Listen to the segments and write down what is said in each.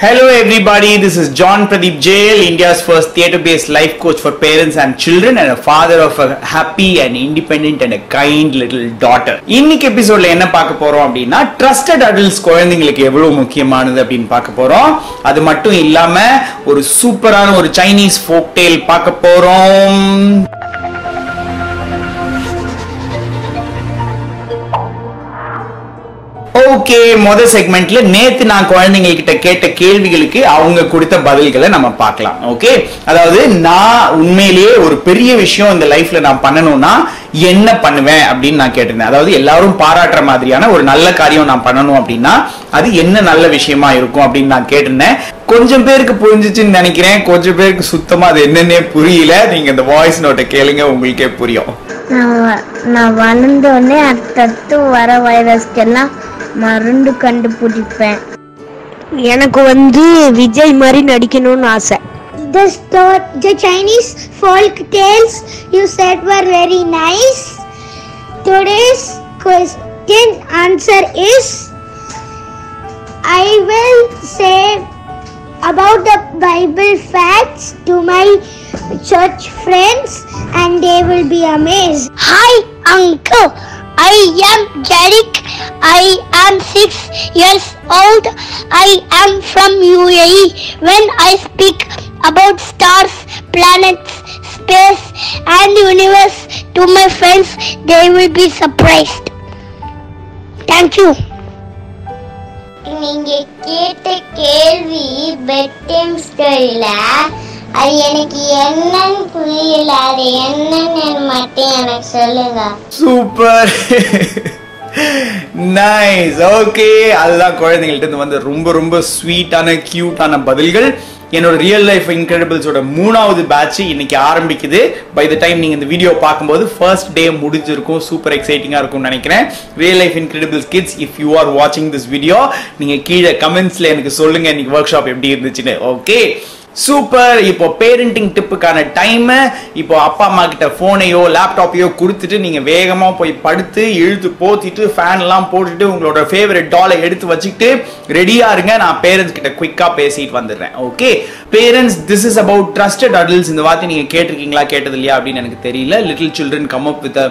Hello everybody, this is John Pradeep Jail, India's first theatre-based life coach for parents and children and a father of a happy and independent and a kind little daughter. இன்னைக்கு எபிசோட்ல என்ன பார்க்க போறோம் அப்படின்னா trusted adults குழந்தைங்களுக்கு எவ்வளவு முக்கியமானது அப்படின்னு பார்க்க போறோம் அது மட்டும் இல்லாம ஒரு சூப்பரான ஒரு சைனீஸ் ஃபோக் டேல் பார்க்க போறோம் ஓகே முத செக்மெண்ட்ல நேத்து நான் குழந்தைங்க கிட்ட கேட்ட கேள்விகளுக்கு அவங்க கொடுத்த பதில்களை நம்ம பார்க்கலாம் ஓகே அதாவது நான் உண்மையிலேயே ஒரு பெரிய விஷயம் இந்த லைஃப்ல நான் பண்ணணும்னா என்ன பண்ணுவேன் அப்படின்னு நான் கேட்டிருந்தேன் அதாவது எல்லாரும் பாராட்டுற மாதிரியான ஒரு நல்ல காரியம் நான் பண்ணணும் அப்படின்னா அது என்ன நல்ல விஷயமா இருக்கும் அப்படின்னு நான் கேட்டிருந்தேன் கொஞ்சம் பேருக்கு புரிஞ்சிச்சுன்னு நினைக்கிறேன் கொஞ்சம் பேருக்கு சுத்தமா அது என்னன்னே புரியல நீங்க இந்த வாய்ஸ் நோட்டை கேளுங்க உங்களுக்கே புரியும் நான் வ- நான் வளர்ந்தோடனே அடுத்தடுத்து வர வைரஸ்க்கெல்லாம் மருந்து கண்டுபிடிப்பேன் எனக்கு வந்து விஜய் மாதிரி நடிக்கணும்னு ஆசை The sto- the Chinese folk tales you said were very nice. Today's question answer is I will say about the Bible facts to my church friends and they will be amazed. Hi uncle, I am Jerick. I am 6 years old. I am from UAE. When I speak about stars, planets, space and universe to my friends, they will be surprised. Thank you. நீங்க கேட்ட கேள்வி bed time ஸ்டோரியில அது எனக்கு என்னன்னு புரியல அது என்னன்னு மட்டும் எனக்கு சொல்லுங்க சூப்பர் நைஸ் ஓகே அதுதான் குழந்தைங்கள்ட்ட இருந்து வந்து ரொம்ப ரொம்ப ஸ்வீட்டான கியூட்டான பதில்கள் என்னோட ரியல் லைஃப் இன்கிரெடிபிள்ஸோட மூணாவது பேட்ச் இன்னைக்கு ஆரம்பிக்குது பை த டைம் நீங்க இந்த வீடியோ பார்க்கும்போது ஃபர்ஸ்ட் டே முடிஞ்சிருக்கும் சூப்பர் எக்ஸைட்டிங்கா இருக்கும்னு நினைக்கிறேன் real life incredibles kids if you are வாட்சிங் திஸ் வீடியோ நீங்க கீழே கமெண்ட்ஸ்ல எனக்கு சொல்லுங்க இன்னைக்கு ஒர்க் ஷாப் எப்படி இருந்துச்சுன்னு ஓகே சூப்பர் இப்போ பேரண்டிங் டிப்புக்கான டைம் இப்போ அப்பா அம்மா கிட்ட போனையோ லேப்டாப்பையோ கொடுத்துட்டு நீங்க வேகமா போய் படுத்து இழுத்து போத்திட்டு ஃபேன் எல்லாம் போட்டுட்டு உங்களோட ஃபேவரட் டாலை எடுத்து வச்சுக்கிட்டு ரெடியா இருங்க நான் பேரண்ட்ஸ் கிட்ட குயிக்கா பேசிட்டு வந்துடுறேன் okay parents this is about trusted adults இந்த வார்த்தை நீங்க கேட்டிருக்கீங்களா கேட்டது இல்லையா அப்படின்னு எனக்கு தெரியல little children come up with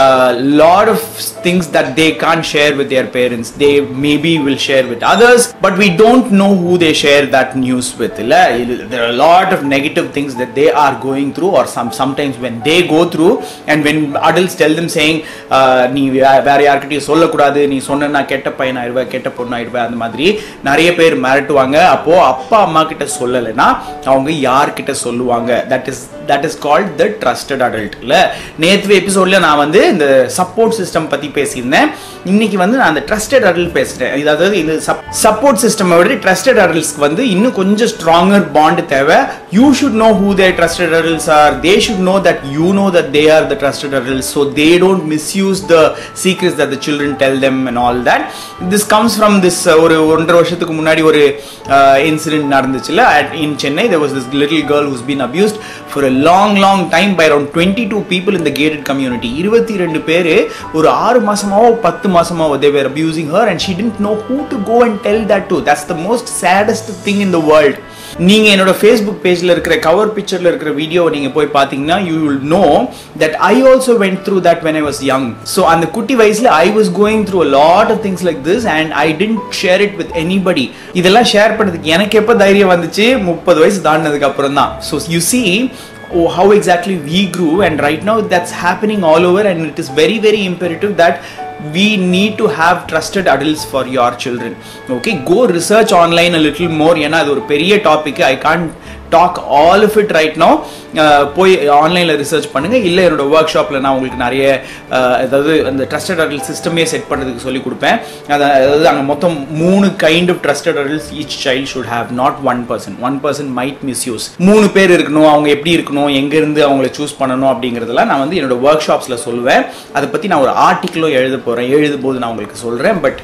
lot of things that they can share with their parents they maybe will share with others but we don't know who they share that news with இல்ல இது- there are a lot of negative things that they are going through or some sometimes when they go through and when adults tell them saying uh, நீ வே- வேற யார்கிட்டயும் சொல்லக்கூடாது நீ சொன்னா கெட்ட பையன் ஆயிடுவ கெட்ட பொண்ணு ஆயிடுவ அந்த மாதிரி நிறைய பேர் மிரட்டுவாங்க அப்போ அப்பா அம்மா கிட்ட சொல்லலைன்னா அவங்க யார்கிட்ட சொல்லுவாங்க that is that is called the trusted adult இல்ல நேற்று எபிசோட்ல நான் வந்து இந்த சப்போர்ட் சிஸ்டம் பத்தி பேசியிருந்தேன் இன்னைக்கு வந்து நான் அந்த ட்ரஸ்டட் அடல்ட் பேசுறேன் இது அதாவது இந்த சப்போர்ட் சிஸ்டம் விட ட்ரஸ்டட் அடல்ட்ஸ்க்கு வந்து இன்னும் கொஞ்சம் ஸ்ட்ராங்கர் பாண்ட் தேவை you should know who their trusted adults are they should know that you know that they are the trusted adults so they don't misuse the secrets that the children tell them and all that this comes from this ஒரு ஒன்றரை வருஷத்துக்கு முன்னாடி ஒரு incident நடந்துச்சுல in Chennai there was this little girl who's been abused for a long long time by around 22 people in the gated community இருபத்தி ரெண்டு பேரு ஒரு ஆறு மாசமாவோ பத்து மாசமாவோ they were abusing her and she didn't know who to go and tell that to that's the most saddest thing in the world நீங்க என்னோட Facebook பேஜ்ல இருக்கிற கவர் பிக்சர்ல இருக்கிற வீடியோ நீங்க போய் பாத்தீங்கன்னா you will know that I also went through that when I was young so அந்த குட்டி வயசுல I was going through lot of things like this and I didn't share it with anybody இதெல்லாம் share பண்ணதுக்கு எனக்கு எப்போ தைரியம் வந்துச்சு முப்பது வயசு தாண்டினதுக்கு அப்புறம் தான் so you see oh, how exactly we grew and right now that's happening all over and it is very very imperative that we need to have trusted adults for your children okay go research online a little more ஏன்னா அது ஒரு பெரிய topic I can't talk all of it right no போய் ஆன்லைனில் research பண்ணுங்க இல்லை என்னோட work ஷாப்பில் நான் உங்களுக்கு நிறைய அஹ், அதாவது அந்த ட்ரஸ்டட் அடல்ட் சிஸ்டமே செட் பண்ணுறதுக்கு சொல்லி கொடுப்பேன் அத- அதாவது அங்கே மொத்தம் மூணு kind of trusted adults each child should have not one person one person might misuse மூணு பேர் இருக்கணும் அவங்க எப்படி இருக்கணும் எங்கேருந்து அவங்கள சூஸ் பண்ணணும் அப்படிங்கிறதெல்லாம் நான் வந்து என்னோட ஒர்க் ஷாப்ஸில் சொல்லுவேன் அதை பற்றி நான் ஒரு ஆர்டிக்கிளும் எழுத போகிறேன் எழுதும் போது நான் உங்களுக்கு சொல்கிறேன் பட்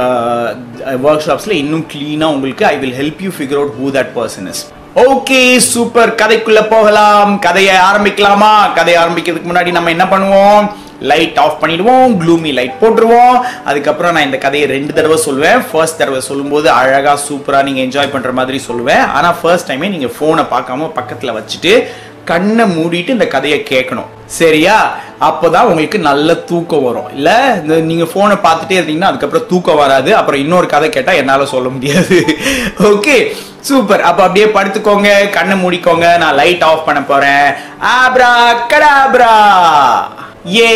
ஒர்க் ஷாப்ஸில் இன்னும் க்ளீனாக உங்களுக்கு I will help you figure out who that person is okay super கதைக்குள்ள போகலாம் கதையை ஆரம்பிக்கலாமா கதையை ஆரம்பிக்கிறதுக்கு முன்னாடி நம்ம என்ன பண்ணுவோம் லைட் ஆஃப் பண்ணிடுவோம் க்ளூமி லைட் போட்டுருவோம் அதுக்கப்புறம் நான் இந்த கதையை ரெண்டு தடவை சொல்லுவேன் ஃபர்ஸ்ட் தடவை சொல்லும்போது அழகா சூப்பரா நீங்க என்ஜாய் பண்ற மாதிரி சொல்லுவேன் ஆனா ஃபர்ஸ்ட் டைமே நீங்க போனை பார்க்காம பக்கத்துல வச்சுட்டு கண்ணை மூடிட்டு இந்த கதையை கேட்கணும் சரியா அப்போதான் உங்களுக்கு நல்ல தூக்கம் வரும் இல்ல இந்த நீங்க போனை பார்த்துட்டே இருந்தீங்கன்னா அதுக்கப்புறம் தூக்கம் வராது அப்புறம் இன்னொரு கதை கேட்டா என்னால சொல்ல முடியாது ஓகே சூப்பர் அப்ப அப்படியே படுத்துக்கோங்க கண்ணை மூடிக்கோங்க நான் லைட் ஆஃப் பண்ண போறேன் ஆப்ரா கடாப்ரா ஏ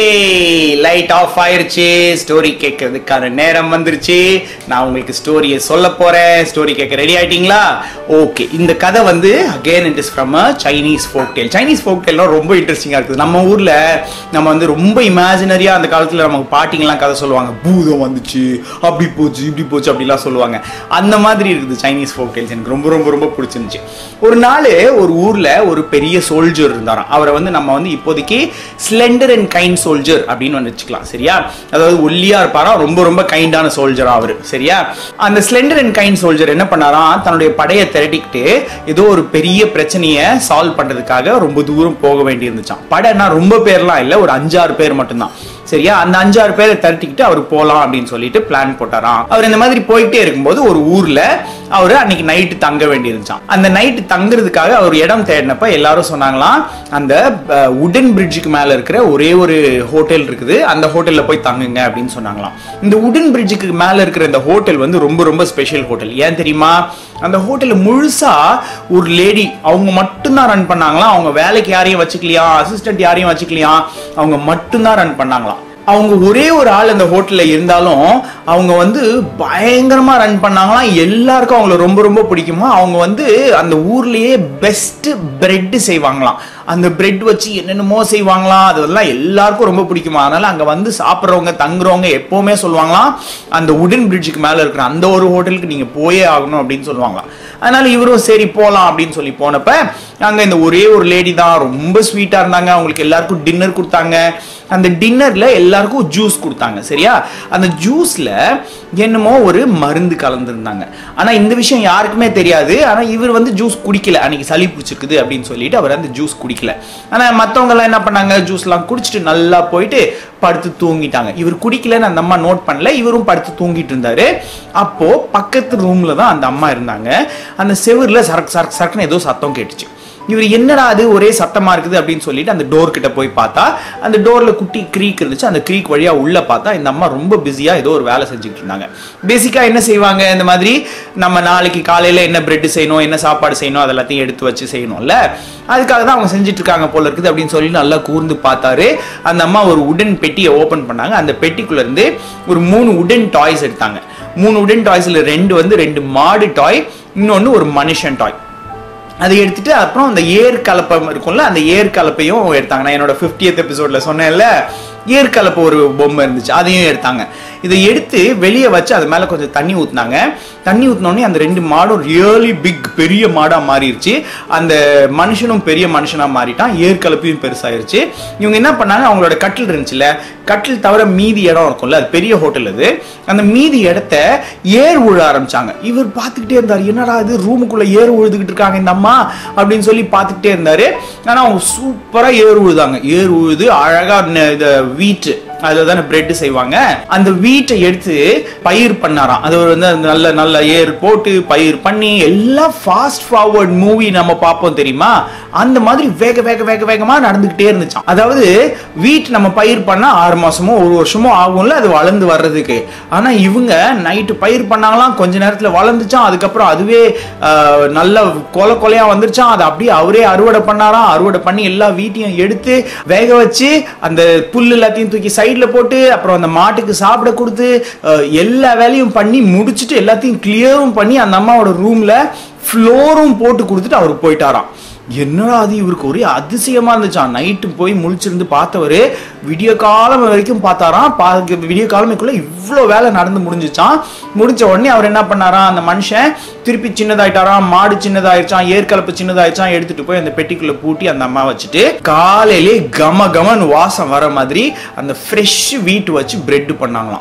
லைட் ஆஃப் ஆயிருச்சு ஸ்டோரி கேட்கறதுக்கான நேரம் வந்துருச்சு நான் உங்களுக்கு ஸ்டோரியை சொல்ல போறேன் ஸ்டோரி கேட்க ரெடி ஆயிட்டீங்களா ஓகே இந்த கதை வந்து again it is from a Chinese folk tale Chinese folk டேல்லாம் ரொம்ப இன்ட்ரெஸ்டிங்காக இருக்குது நம்ம ஊர்ல நம்ம வந்து ரொம்ப இமேஜினரியா அந்த காலத்துல நமக்கு பாட்டிங்கெல்லாம் கதை சொல்லுவாங்க பூதம் வந்துச்சு அப்படி போச்சு இப்படி போச்சு அப்படிலாம் சொல்லுவாங்க அந்த மாதிரி இருக்குது சைனீஸ் ஃபோக் டேல்ஸ் எனக்கு ரொம்ப ரொம்ப ரொம்ப பிடிச்சிருந்துச்சு ஒரு நாள் ஒரு ஊர்ல ஒரு பெரிய சோல்ஜர் இருந்தாராம் அவரை வந்து நம்ம வந்து இப்போதைக்கு ஸ்லெண்டர் அண்ட் கைண்ட் சோல்ஜர் அப்படின்னு வந்து வச்சுக்கலாம் சரியா அதாவது ஒல்லியா இருப்பாரா ரொம்ப ரொம்ப கைண்டான சோல்ஜரா அவரு சரியா அந்த ஸ்லெண்டர் அண்ட் கைண்ட் சோல்ஜர் என்ன பண்ணாராம் தன்னுடைய படையை திரட்டிக்கிட்டு ஏதோ ஒரு பெரிய பிரச்சனையை சால்வ் பண்றதுக்காக ரொம்ப தூரம் போக வேண்டி இருந்துச்சான் படைனா ரொம்ப பேர்லாம் இல்ல ஒரு அஞ்சாறு பேர் மட்டும்தான் சரியா அந்த அஞ்சாறு பேரை திரட்டிக்கிட்டு அவர் போலாம் அப்படின்னு சொல்லிட்டு பிளான் போட்டாராம் அவர் இந்த மாதிரி போயிட்டே இருக்கும்போது ஒரு ஊர்ல அவரு அன்னைக்கு நைட்டு தங்க வேண்டி இருந்துச்சான் அந்த நைட்டு தங்குறதுக்காக அவர் இடம் தேடினப்ப எல்லாரும் சொன்னாங்களாம் அந்த உடன் பிரிட்ஜுக்கு மேல இருக்கிற ஒரே ஒரு ஹோட்டல் இருக்குது அந்த ஹோட்டல்ல போய் தங்குங்க அப்படின்னு சொன்னாங்களாம் இந்த உடன் பிரிட்ஜுக்கு மேல இருக்கிற இந்த ஹோட்டல் வந்து ரொம்ப ரொம்ப ஸ்பெஷல் ஹோட்டல் ஏன் தெரியுமா அந்த ஹோட்டல்ல முழுசா ஒரு லேடி அவங்க மட்டும்தான் ரன் பண்ணாங்களாம் அவங்க வேலைக்கு யாரையும் வச்சுக்கலையா அசிஸ்டன்ட் யாரையும் வச்சுக்கலையா அவங்க மட்டும்தான் ரன் பண்ணாங்களாம் அவங்க ஒரே ஒரு ஆள் அந்த ஹோட்டல்ல இருந்தாலும் அவங்க வந்து பயங்கரமா ரன் பண்ணாங்களாம் எல்லாருக்கும் அவங்கள ரொம்ப ரொம்ப பிடிக்குமா அவங்க வந்து அந்த ஊர்லயே பெஸ்ட் பிரெட் செய்வாங்களாம் அந்த பிரெட் வச்சு என்னென்னமோ செய்வாங்களாம் அதெல்லாம் எல்லாருக்கும் ரொம்ப பிடிக்குமா அதனால அங்க வந்து சாப்பிட்றவங்க தங்குறவங்க எப்பவுமே சொல்லுவாங்களாம் அந்த உடன் பிரிட்ஜுக்கு மேல இருக்கிற அந்த ஒரு ஹோட்டலுக்கு நீங்க போயே ஆகணும் அப்படின்னு சொல்லுவாங்களாம் அதனால இவரும் சரி போலாம் அப்படின்னு சொல்லி போனப்ப அங்க இந்த ஒரே ஒரு லேடி தான் ரொம்ப ஸ்வீட்டா இருந்தாங்க அவங்களுக்கு எல்லாருக்கும் டின்னர் கொடுத்தாங்க அந்த டின்னர்ல எல்லாருக்கும் ஜூஸ் கொடுத்தாங்க சரியா அந்த ஜூஸ்ல என்னமோ ஒரு மருந்து கலந்துருந்தாங்க ஆனா இந்த விஷயம் யாருக்குமே தெரியாது ஆனா இவர் வந்து ஜூஸ் குடிக்கல அன்னைக்கு சளி பிடிச்சிருக்குது அப்படின்னு சொல்லிட்டு அவர் அந்த ஜூஸ் குடிக்கல ஆனா மத்தவங்க எல்லாம் என்ன பண்ணாங்க ஜூஸ் எல்லாம் குடிச்சிட்டு நல்லா போயிட்டு படுத்து தூங்கிட்டாங்க இவர் குடிக்கலன்னு அந்த அம்மா நோட் பண்ணல இவரும் படுத்து தூங்கிட்டு இருந்தாரு அப்போ பக்கத்து ரூம்ல தான் அந்த அம்மா இருந்தாங்க அந்த செவுர்ல சரக்கு சரக்கு சரக்குன்னு ஏதோ சத்தம் கேட்டுச்சு இவர் என்னடா அது ஒரே சத்தமா இருக்குது அப்படின்னு சொல்லிட்டு அந்த டோர் கிட்ட போய் பார்த்தா அந்த டோர்ல குட்டி க்ரீக் இருந்துச்சு அந்த க்ரீக் வழியா உள்ள பார்த்தா இந்த அம்மா ரொம்ப பிஸியா ஏதோ ஒரு வேலை செஞ்சுட்டு இருந்தாங்க பேசிக்கா என்ன செய்வாங்க இந்த மாதிரி நம்ம நாளைக்கு காலையில என்ன பிரெட் செய்யணும் என்ன சாப்பாடு செய்யணும் அது எல்லாத்தையும் எடுத்து வச்சு செய்யணும்ல அதுக்காக தான் அவங்க செஞ்சுட்டு இருக்காங்க போல இருக்குது அப்படின்னு சொல்லி நல்லா கூர்ந்து பார்த்தாரு அந்த அம்மா ஒரு உடன் பெட்டியை ஓபன் பண்ணாங்க அந்த பெட்டிக்குள்ள இருந்து ஒரு மூணு உடன் டாய்ஸ் எடுத்தாங்க மூணு உடன் டாய்ஸ்ல ரெண்டு வந்து ரெண்டு மாடு டாய் இன்னொன்னு ஒரு மனுஷன் டாய் அதை எடுத்துட்டு அப்புறம் அந்த ஏர் கலப்பம் இருக்கும்ல அந்த ஏர் கலப்பையும் எடுத்தாங்க நான் என்னோட ஃபிஃப்டியத் எபிசோட்ல சொன்னேன்ல ஏர் கலப்பை ஒரு பொம்மை இருந்துச்சு அதையும் எடுத்தாங்க இதை எடுத்து வெளியே வச்சு அது மேல கொஞ்சம் தண்ணி ஊத்துனாங்க தண்ணி ஊத்தினோடனே அந்த ரெண்டு மாடும் ரியலி பிக் பெரிய மாடா மாறிடுச்சு அந்த மனுஷனும் பெரிய மனுஷனா மாறிட்டான் ஏர் கலப்பையும் பெருசாயிருச்சு இவங்க என்ன பண்ணாங்க அவங்களோட கட்டில் இருந்துச்சுல்ல கட்டில் தவிர மீதி இடம் இருக்கும்ல அது பெரிய ஹோட்டல் அது அந்த மீதி இடத்த ஏர் உழ ஆரம்பிச்சாங்க இவர் பார்த்துக்கிட்டே இருந்தார் என்னடா இது ரூமுக்குள்ள ஏர் உழுதுகிட்டு இருக்காங்க இந்த அம்மா அப்படின்னு சொல்லி பார்த்துக்கிட்டே இருந்தாரு ஆனா அவங்க சூப்பரா ஏர் உழுதாங்க ஏர் உழுது அழகா ந- இத வீட்டு அதுல தானே பிரெட் செய்வாங்க அந்த வீட்டை எடுத்து பயிர் பண்ணாராம் அது ஒரு வந்து அந்த நல்ல நல்ல ஏர் போட்டு பயிர் பண்ணி எல்லாம் ஃபாஸ்ட் ஃபார்வர்ட் மூவி நம்ம பார்ப்போம் தெரியுமா அந்த மாதிரி வேக வேக வேக வேகமா நடந்துகிட்டே இருந்துச்சாம் அதாவது வீட் நம்ம பயிர் பண்ணா ஆறு மாசமோ ஒரு வருஷமோ ஆகும்ல அது வளர்ந்து வர்றதுக்கு ஆனா இவங்க நைட்டு பயிர் பண்ணாங்களாம் கொஞ்ச நேரத்துல வளர்ந்துச்சாம் அதுக்கப்புறம் அதுவே ஆஹ், நல்ல கொலை கொலையா வந்துருச்சாம் அதை அப்படியே அவரே அறுவடை பண்ணாராம் அறுவடை பண்ணி எல்லா வீட்டையும் எடுத்து வேக வச்சு அந்த புல் எல்லாத்தையும் தூக்கி சைடுல போட்டு அப்புறம் அந்த மாட்டுக்கு சாப்பிட கொடுத்து அஹ், எல்லா வேலையும் பண்ணி முடிச்சுட்டு எல்லாத்தையும் கிளியரும் பண்ணி அந்த அம்மாவோட ரூம்ல ஃப்ளோரும் போட்டு கொடுத்துட்டு அவர் போயிட்டாராம் என்னடா அது இவருக்கு ஒரே அதிசயமா இருந்துச்சான் நைட்டு போய் முழிச்சிருந்து பார்த்தவரு விடிய காலம் வரைக்கும் பார்த்தாராம் பா விடிய காலமைக்குள்ள இவ்வளோ வேலை நடந்து முடிஞ்சுச்சான் முடிஞ்ச உடனே அவர் என்ன பண்ணாராம் அந்த மனுஷன் திருப்பி சின்னதாயிட்டாராம் மாடு சின்னதாயிடுச்சான் ஏற்கலப்பு சின்னதாயிடுச்சான் எடுத்துட்டு போய் அந்த பெட்டிக்குள்ள பூட்டி அந்த அம்மா வச்சுட்டு காலையிலே கம கமன் வாசம் வர மாதிரி அந்த ஃப்ரெஷ் வீட்டு வச்சு பிரெட் பண்ணாங்களாம்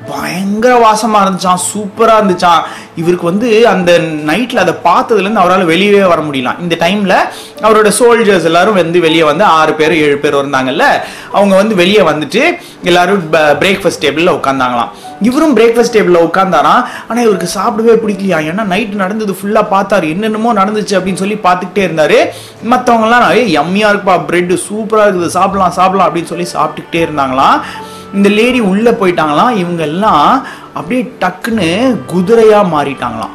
பயங்கர வாசமா இருந்துச்சான் சூப்பரா இருந்துச்சான் இவருக்கு வந்து அந்த நைட்ல அதை பார்த்ததுல இருந்து அவரால் வெளியவே வர முடியலாம் இந்த டைம்ல அவரோட சோல்ஜர்ஸ் எல்லாரும் வந்து வெளியே வந்து ஆறு பேர் ஏழு பேர் இருந்தாங்கல்ல அவங்க வந்து வெளியே வந்துட்டு எல்லாரும் பிரேக்ஃபாஸ்ட் டேபிள்ல உட்காந்தாங்களாம் இவரும் பிரேக்ஃபாஸ்ட் டேபிள்ல உட்காந்தாராம் ஆனா இவருக்கு சாப்பிடவே பிடிக்கலையா ஏன்னா நைட் நடந்தது ஃபுல்லா பார்த்தாரு என்னென்னமோ நடந்துச்சு அப்படின்னு சொல்லி பார்த்துக்கிட்டே இருந்தாரு மத்தவங்க எல்லாம் ஏய் யம்மியா இருக்குப்பா பிரெட் சூப்பரா இருக்குது சாப்பிடலாம் சாப்பிடலாம் அப்படின்னு சொல்லி சாப்பிட்டுக்கிட்டே இருந்தாங்களாம் இந்த லேடி உள்ள போயிட்டாங்களாம் இவங்க எல்லாம் அப்படியே டக்குன்னு குதிரையா மாறிட்டாங்களாம்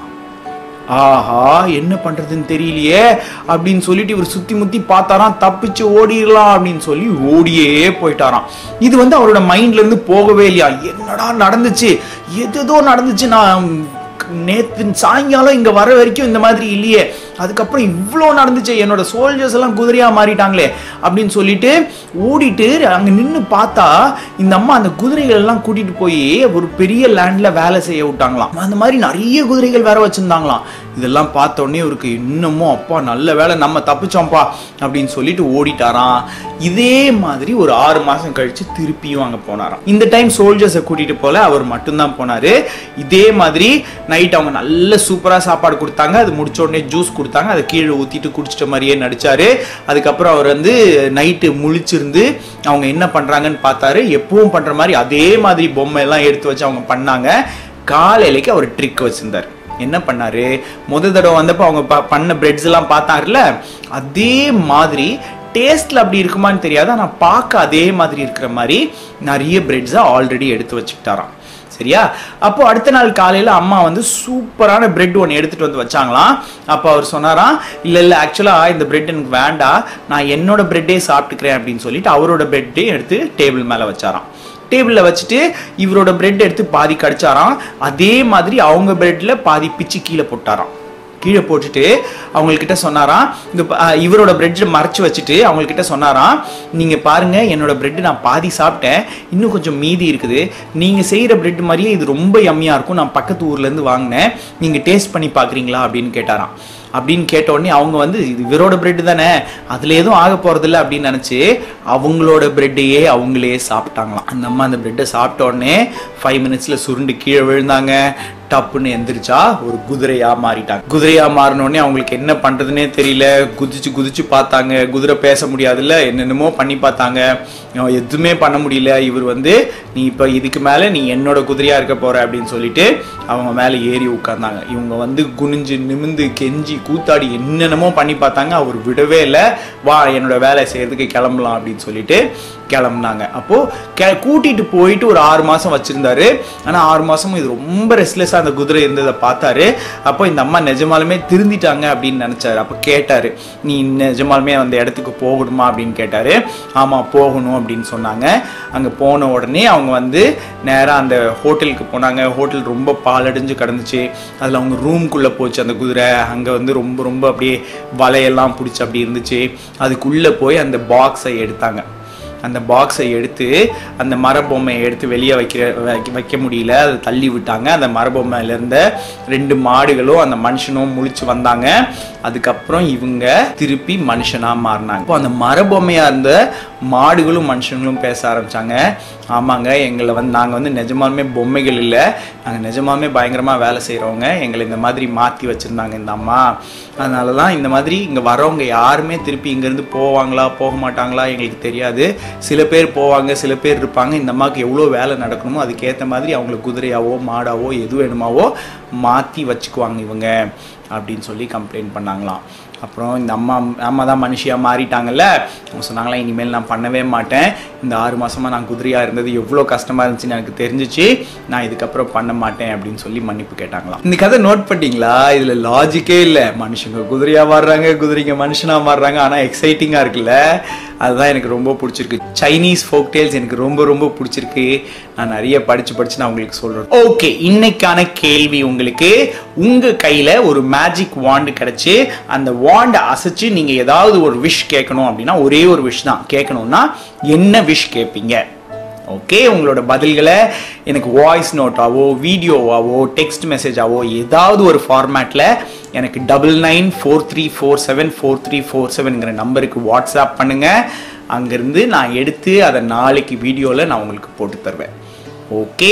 ஆஹா என்ன பண்றதுன்னு தெரியலையே அப்படின்னு சொல்லிட்டு இவர் சுத்தி முத்தி பார்த்தாராம் தப்பிச்சு ஓடிடலாம் அப்படின்னு சொல்லி ஓடியே போயிட்டாராம் இது வந்து அவரோட மைண்ட்ல இருந்து போகவே இல்லையா என்னடா நடந்துச்சு எதோ நடந்துச்சு நான் நேத்து சாயங்காலம் இங்க வர வரைக்கும் இந்த மாதிரி இல்லையே அதுக்கப்புறம் இவ்வளோ நடந்துச்சு என்னோட சோல்ஜர்ஸ் எல்லாம் குதிரையா மாறிட்டாங்களே அப்படின்னு சொல்லிட்டு ஓடிட்டு அங்க நின்று பார்த்தா இந்த அம்மா அந்த குதிரைகள் எல்லாம் கூட்டிட்டு போய் ஒரு பெரிய லேண்ட்ல வேலை செய்ய விட்டாங்களாம் அந்த மாதிரி நிறைய குதிரைகள் வேற வச்சிருந்தாங்களாம் இதெல்லாம் பார்த்த உடனே இவருக்கு இன்னமும் அப்பா நல்ல வேலை நம்ம தப்பிச்சோம்ப்பா அப்படின்னு சொல்லிட்டு ஓடிட்டாராம் இதே மாதிரி ஒரு ஆறு மாசம் கழிச்சு திருப்பியும் அங்க போனாராம் இந்த டைம் சோல்ஜர்ஸை கூட்டிட்டு போல அவர் மட்டும்தான் போனாரு இதே மாதிரி நைட் அவங்க நல்ல சூப்பரா சாப்பாடு கொடுத்தாங்க அது முடிச்ச உடனே ஜூஸ் கொடுத்தாங்க அதை கீழே ஊத்திட்டு குடிச்சிட்ட மாதிரியே நடிச்சாரு அதுக்கப்புறம் அவர் வந்து நைட்டு முழிச்சிருந்து அவங்க என்ன பண்றாங்கன்னு பார்த்தாரு எப்பவும் பண்ற மாதிரி அதே மாதிரி பொம்மை எல்லாம் எடுத்து வச்சு அவங்க பண்ணாங்க காலையிலைக்கு அவர் ட்ரிக் வச்சிருந்தார் என்ன பண்ணாரு முத தடவை வந்தப்போ அவங்க ப- பண்ண பிரெட்ஸ் எல்லாம் பார்த்தாருல அதே மாதிரி டேஸ்ட்ல அப்படி இருக்குமான்னு தெரியாது ஆனா பார்க்க அதே மாதிரி இருக்கிற மாதிரி நிறைய பிரெட்ஸை ஆல்ரெடி எடுத்து வச்சுக்கிட்டாராம் சரியா அப்போ அடுத்த நாள் காலையில அம்மா வந்து சூப்பரான பிரெட் ஒன்று எடுத்துட்டு வந்து வச்சாங்களாம் அப்போ அவர் சொன்னாராம் இல்ல இல்ல ஆக்சுவலா இந்த பிரெட் எனக்கு வேண்டாம் நான் என்னோட பிரெட்டே சாப்பிட்டுக்கிறேன் அப்படின்னு சொல்லிட்டு அவரோட பிரெட்டே எடுத்து டேபிள் மேல வச்சாராம் டேபிளில் வச்சுட்டு இவரோட பிரெட் எடுத்து பாதி கடிச்சாராம் அதே மாதிரி அவங்க பிரெட்ல பாதி பிச்சு கீழே போட்டாராம் கீழே போட்டுட்டு அவங்கக்கிட்ட சொன்னாராம் இந்த ப- அஹ் இவரோட பிரெட்ல மறைச்சு வச்சுட்டு அவங்கக்கிட்ட சொன்னாராம் நீங்க பாருங்க என்னோட பிரெட் நான் பாதி சாப்பிட்டேன் இன்னும் கொஞ்சம் மீதி இருக்குது நீங்க செய்யற பிரெட் மாதிரியே இது ரொம்ப யம்மியா இருக்கும் நான் பக்கத்து ஊர்ல இருந்து வாங்கினேன் நீங்க டேஸ்ட் பண்ணி பாக்குறீங்களா அப்படின்னு கேட்டாராம் அப்படின்னு கேட்ட உடனே அவங்க வந்து இது இவரோட பிரெட் தானே அதுல எதுவும் ஆக போறதில்ல அப்படின்னு நினைச்சு அவங்களோட பிரெட்டையே அவங்களே சாப்பிட்டாங்களாம் அந்த அம்மா அந்த பிரெட்டை சாப்பிட்ட உடனே ஃபைவ் மினிட்ஸ்ல சுருண்டு கீழே விழுந்தாங்க டப்புன்னு எந்திரிச்சா ஒரு குதிரையா மாறிட்டாங்க குதிரையா மாறின உடனே அவங்களுக்கு என்ன பண்றதுனே தெரியல குதிச்சு குதிச்சு பார்த்தாங்க குதிரை பேச முடியாதுல்ல என்னென்னமோ பண்ணி பார்த்தாங்க அஹ் எதுவுமே பண்ண முடியல இவர் வந்து நீ இப்ப இதுக்கு மேல நீ என்னோட குதிரையா இருக்க போற அப்படின்னு சொல்லிட்டு அவங்க மேல ஏறி உட்கார்ந்தாங்க இவங்க வந்து குனிஞ்சு நிமிந்து கெஞ்சி கூத்தாடி என்னென்னமோ பண்ணி பார்த்தாங்க அவர் விடவே இல்லை வா என்னோட வேலை செய்யறதுக்கு கிளம்பலாம் அப்படின்னு சொல்லிட்டு கிளம்புனாங்க அப்போ கெ- கூட்டிட்டு போயிட்டு ஒரு ஆறு மாசம் வச்சிருந்தாரு ஆனா ஆறு மாசமும் இது ரொம்ப ரெஸ்ட்லெஸ்ஸா அந்த குதிரை இருந்ததை பார்த்தாரு அப்போ இந்த அம்மா நிஜமாலுமே திருந்திட்டாங்க அப்படின்னு நினைச்சாரு அப்போ கேட்டாரு நீ நிஜமாலுமே அந்த இடத்துக்கு போகணுமா அப்படின்னு கேட்டாரு ஆமா போகணும் அப்படின்னு சொன்னாங்க அங்க போன உடனே அவங்க வந்து நேரா அந்த ஹோட்டலுக்கு போனாங்க ஹோட்டல் ரொம்ப பாலடைஞ்சு கிடந்துச்சு அதுல அவங்க ரூம்குள்ள போச்சு அந்த குதிரை அங்க வந்து ரொம்ப ரொம்ப அப்படியே வலையெல்லாம் பிடிச்சி அப்படி இருந்துச்சு அதுக்குள்ள போய் அந்த பாக்ஸை எடுத்தாங்க அந்த பாக்ஸை எடுத்து அந்த மரபொம்மையை எடுத்து வெளியே வைக்கிற வைக்க- வைக்க முடியல அதை தள்ளி விட்டாங்க அந்த மரபொம்மையில இருந்த ரெண்டு மாடுகளும் அந்த மனுஷனும் முழிச்சு வந்தாங்க அதுக்கப்புறம் இவங்க திருப்பி மனுஷனா மாறினாங்க இப்போ அந்த மரபொம்மையா இருந்த மாடுகளும் மனுஷங்களும் பேச ஆரம்பிச்சாங்க ஆமாங்க எங்களை வந்து நாங்கள் வந்து நிஜமாலுமே பொம்மைகள் இல்லை நாங்கள் நிஜமாலுமே பயங்கரமாக வேலை செய்கிறவங்க எங்களை இந்த மாதிரி மாற்றி வச்சுருந்தாங்க இந்த அம்மா அதனால தான் இந்த மாதிரி இங்கே வரவங்க யாருமே திருப்பி இங்கேருந்து போவாங்களா போக மாட்டாங்களா எங்களுக்கு தெரியாது சில பேர் போவாங்க சில பேர் இருப்பாங்க இந்த அம்மாவுக்கு எவ்வளோ வேலை நடக்கணுமோ அதுக்கேற்ற மாதிரி அவங்களுக்கு குதிரையாவோ மாடாவோ எது வேணுமாவோ மாற்றி வச்சுக்குவாங்க இவங்க அப்படின்னு சொல்லி கம்ப்ளைண்ட் பண்ணாங்களாம் அப்புறம் இந்த அம்மா அம்மா தான் மனுஷியாக மாறிட்டாங்கல்ல அவங்க சொன்னாங்களா இனிமேல் நான் பண்ணவே மாட்டேன் இந்த ஆறு மாசமா நான் குதிரையாக இருந்தது எவ்வளோ கஷ்டமாக இருந்துச்சுன்னு எனக்கு தெரிஞ்சிச்சு நான் இதுக்கப்புறம் பண்ண மாட்டேன் அப்படின்னு சொல்லி மன்னிப்பு கேட்டாங்களாம் இந்த கதை நோட் பண்ணிட்டீங்களா இதில் லாஜிக்கே இல்லை மனுஷங்க குதிரையாக மாறுறாங்க குதிரைங்க மனுஷனாக மாறுறாங்க ஆனால் எக்ஸைட்டிங்காக இருக்குல்ல அதுதான் எனக்கு ரொம்ப பிடிச்சிருக்கு சைனீஸ் ஃபோக் டேல்ஸ் எனக்கு ரொம்ப ரொம்ப பிடிச்சிருக்கு நான் நிறைய படிச்சு படிச்சு நான் உங்களுக்கு சொல்றேன் ஓகே இன்னைக்கான கேள்வி உங்களுக்கு உங்க கையில ஒரு மேஜிக் வாண்ட் கிடைச்சு அந்த வாண்டை அசைச்சு நீங்க ஏதாவது ஒரு விஷ் கேட்கணும் அப்படின்னா ஒரே ஒரு விஷ் தான் கேட்கணும்னா என்ன விஷ் கேட்பீங்க ஓகே உங்களோட பதில்களை எனக்கு வாய்ஸ் நோட்டாவோ வீடியோவாவோ டெக்ஸ்ட் மெசேஜாவோ ஏதாவது ஒரு ஃபார்மேட்டில் எனக்கு double nine four three four seven four three four செவன்ங்கிற நம்பருக்கு வாட்ஸ்அப் பண்ணுங்கள் அங்கேருந்து நான் எடுத்து அதை நாளைக்கு வீடியோவில் நான் உங்களுக்கு போட்டு தருவேன் ஓகே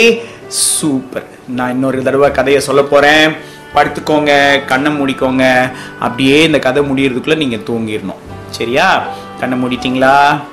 சூப்பர் நான் இன்னொரு தடவை கதையை சொல்ல போறேன் படுத்துக்கோங்க கண்ணை மூடிக்கோங்க அப்படியே இந்த கதை முடியறதுக்குள்ள நீங்க தூங்கிடணும் சரியா கண்ணை மூடிட்டீங்களா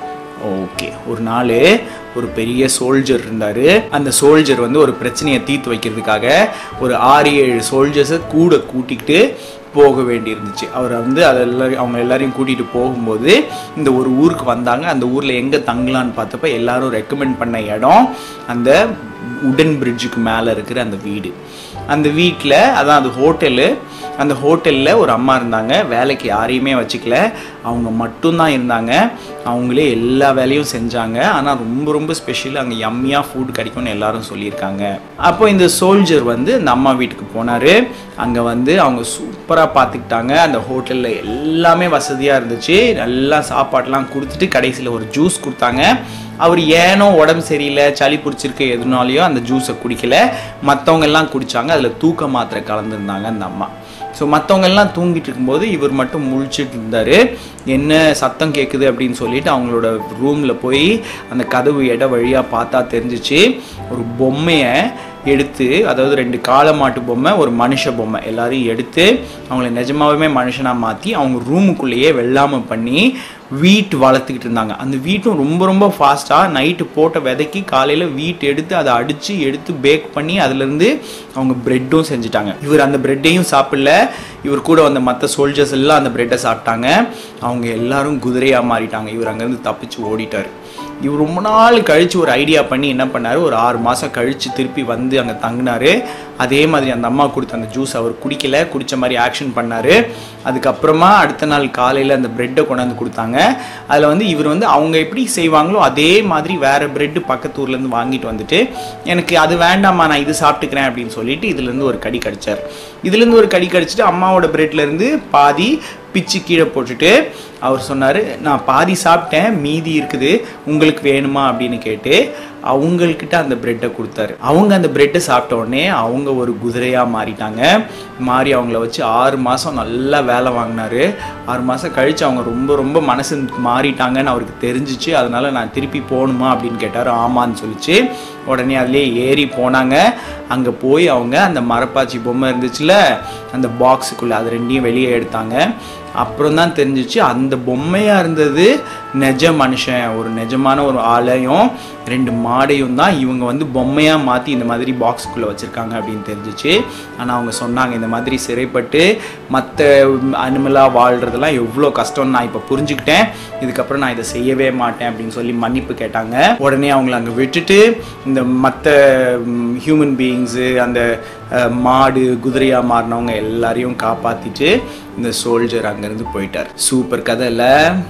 ஓகே ஒரு நாள் ஒரு பெரிய சோல்ஜர் இருந்தார் அந்த சோல்ஜர் வந்து ஒரு பிரச்சனையை தீர்த்து வைக்கிறதுக்காக ஒரு ஆறு ஏழு சோல்ஜர்ஸை கூட கூட்டிக்கிட்டு போக வேண்டியிருந்துச்சு அவர் வந்து அது எல்லாரையும் அவங்க எல்லாரையும் கூட்டிகிட்டு போகும்போது இந்த ஒரு ஊருக்கு வந்தாங்க அந்த ஊரில் எங்கே தங்கலான்னு பார்த்தப்ப எல்லாரும் ரெக்கமெண்ட் பண்ண இடம் அந்த உடன் பிரிட்ஜுக்கு மேலே இருக்கிற அந்த வீடு அந்த வீட்டில் அதான் அது ஹோட்டலு அந்த ஹோட்டலில் ஒரு அம்மா இருந்தாங்க வேலைக்கு யாரையுமே வச்சுக்கல அவங்க மட்டும்தான் இருந்தாங்க அவங்களே எல்லா வேலையும் செஞ்சாங்க ஆனால் ரொம்ப ரொம்ப ஸ்பெஷல் அங்கே யம்மியாக ஃபுட் கிடைக்கும்னு எல்லாரும் சொல்லியிருக்காங்க அப்போ இந்த சோல்ஜர் வந்து இந்த அம்மா வீட்டுக்கு போனார் அங்கே வந்து அவங்க சூப்பராக பார்த்துக்கிட்டாங்க அந்த ஹோட்டலில் எல்லாமே வசதியாக இருந்துச்சு நல்லா சாப்பாடெலாம் கொடுத்துட்டு கடைசியில் ஒரு ஜூஸ் கொடுத்தாங்க அவர் ஏனோ உடம்பு சரியில்லை சளி பிடிச்சிருக்கு எதுனாலையோ அந்த ஜூஸை குடிக்கல மற்றவங்க எல்லாம் குடிச்சாங்க அதில் தூக்க மாத்திரை கலந்துருந்தாங்க அந்த அம்மா ஸோ மற்றவங்க எல்லாம் தூங்கிட்டு இருக்கும்போது இவர் மட்டும் முழிச்சிட்டு இருந்தார் என்ன சத்தம் கேட்குது அப்படின்னு சொல்லிட்டு அவங்களோட ரூமில் போய் அந்த கதவு இட வழியாக பார்த்தா தெரிஞ்சிச்சு ஒரு பொம்மையை எடுத்து அதாவது ரெண்டு காளை மாட்டு பொம்மை ஒரு மனுஷ பொம்மை எல்லாரையும் எடுத்து அவங்கள நிஜமாவே மனுஷனாக மாற்றி அவங்க ரூமுக்குள்ளேயே வெள்ளாமல் பண்ணி வீட் வளர்த்துக்கிட்டு இருந்தாங்க அந்த வீட்டும் ரொம்ப ரொம்ப ஃபாஸ்ட்டாக நைட்டு போட்ட விதைக்கி காலையில் வீட் எடுத்து அதை அடித்து எடுத்து பேக் பண்ணி அதுலேருந்து அவங்க ப்ரெட்டும் செஞ்சுட்டாங்க இவர் அந்த ப்ரெட்டையும் சாப்பிடல இவர் கூட வந்த மற்ற சோல்ஜர்ஸ் எல்லாம் அந்த ப்ரெட்டை சாப்பிட்டாங்க அவங்க எல்லாரும் குதிரையாக மாறிட்டாங்க இவர் அங்கேருந்து தப்பிச்சு ஓடிட்டார் இவர் ரொம்ப நாள் கழித்து ஒரு ஐடியா பண்ணி என்ன பண்ணார் ஒரு ஆறு மாதம் கழித்து திருப்பி வந்து அங்கே தங்கினார் அதே மாதிரி அந்த அம்மா கொடுத்த அந்த ஜூஸ் அவர் குடிக்கல குடித்த மாதிரி ஆக்ஷன் பண்ணார் அதுக்கப்புறமா அடுத்த நாள் காலையில் அந்த ப்ரெட்டை கொண்டாந்து கொடுத்தாங்க அதில் வந்து இவர் வந்து அவங்க எப்படி செய்வாங்களோ அதே மாதிரி வேறு ப்ரெட்டு பக்கத்து ஊர்லேருந்து வாங்கிட்டு வந்துட்டு எனக்கு அது வேண்டாம்மா நான் இது சாப்பிட்டுக்கிறேன் அப்படின்னு சொல்லிட்டு இதுலேருந்து ஒரு கடி கடிச்சார் இதுலேருந்து ஒரு கடி கடிச்சிட்டு அம்மாவோட ப்ரெட்லேருந்து பாதி பிச்சு கீழே போட்டுட்டு அவர் சொன்னார் நான் பாதி சாப்பிட்டேன் மீதி இருக்குது உங்களுக்கு வேணுமா அப்படின்னு கேட்டு அவங்கக்கிட்ட அந்த ப்ரெட்டை கொடுத்தாரு அவங்க அந்த ப்ரெட்டை சாப்பிட்ட உடனே அவங்க ஒரு குதிரையாக மாறிட்டாங்க மாறி அவங்கள வச்சு ஆறு மாதம் நல்லா வேலை வாங்கினாரு ஆறு மாதம் கழித்து அவங்க ரொம்ப ரொம்ப மனசு மாறிட்டாங்கன்னு அவருக்கு தெரிஞ்சிச்சு அதனால நான் திருப்பி போகணுமா அப்படின்னு கேட்டார் ஆமான்னு சொல்லிச்சு உடனே அதுலேயே ஏறி போனாங்க அங்கே போய் அவங்க அந்த மரப்பாச்சி பொம்மை இருந்துச்சுல அந்த பாக்ஸுக்குள்ளே அது ரெண்டையும் வெளியே எடுத்தாங்க அப்புறம் தான் தெரிஞ்சிச்சு அந்த பொம்மையாக இருந்தது நெஜ மனுஷன் ஒரு நிஜமான ஒரு ஆளையும் ரெண்டு மாடையும் தான் இவங்க வந்து பொம்மையாக மாற்றி இந்த மாதிரி பாக்ஸுக்குள்ளே வச்சுருக்காங்க அப்படின்னு தெரிஞ்சிச்சு ஆனால் அவங்க சொன்னாங்க இந்த மாதிரி சிறைப்பட்டு மற்ற அனிமலாக வாழ்கிறதெல்லாம் எவ்வளோ கஷ்டம்னு நான் இப்போ புரிஞ்சுக்கிட்டேன் இதுக்கப்புறம் நான் இதை செய்யவே மாட்டேன் அப்படின்னு சொல்லி மன்னிப்பு கேட்டாங்க உடனே அவங்கள அங்கே விட்டுட்டு இந்த மற்ற ஹியூமன் பீயிங்ஸு அந்த அஹ், மாடு குதிரையாக மாறினவங்க எல்லாரையும் காப்பாற்றிட்டு இந்த சோல்ஜர் அங்கேருந்து போயிட்டார் சூப்பர் கதை இல்லை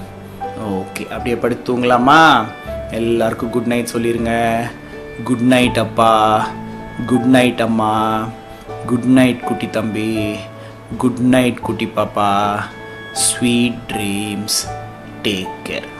ஓகே அப்படியே படுத்து தூங்கலாமா எல்லாருக்கும் குட் நைட் சொல்லிடுங்க குட் நைட் அப்பா குட் நைட் அம்மா குட் நைட் குட்டி தம்பி குட் நைட் குட்டி பாப்பா ஸ்வீட் ட்ரீம்ஸ் டேக் கேர்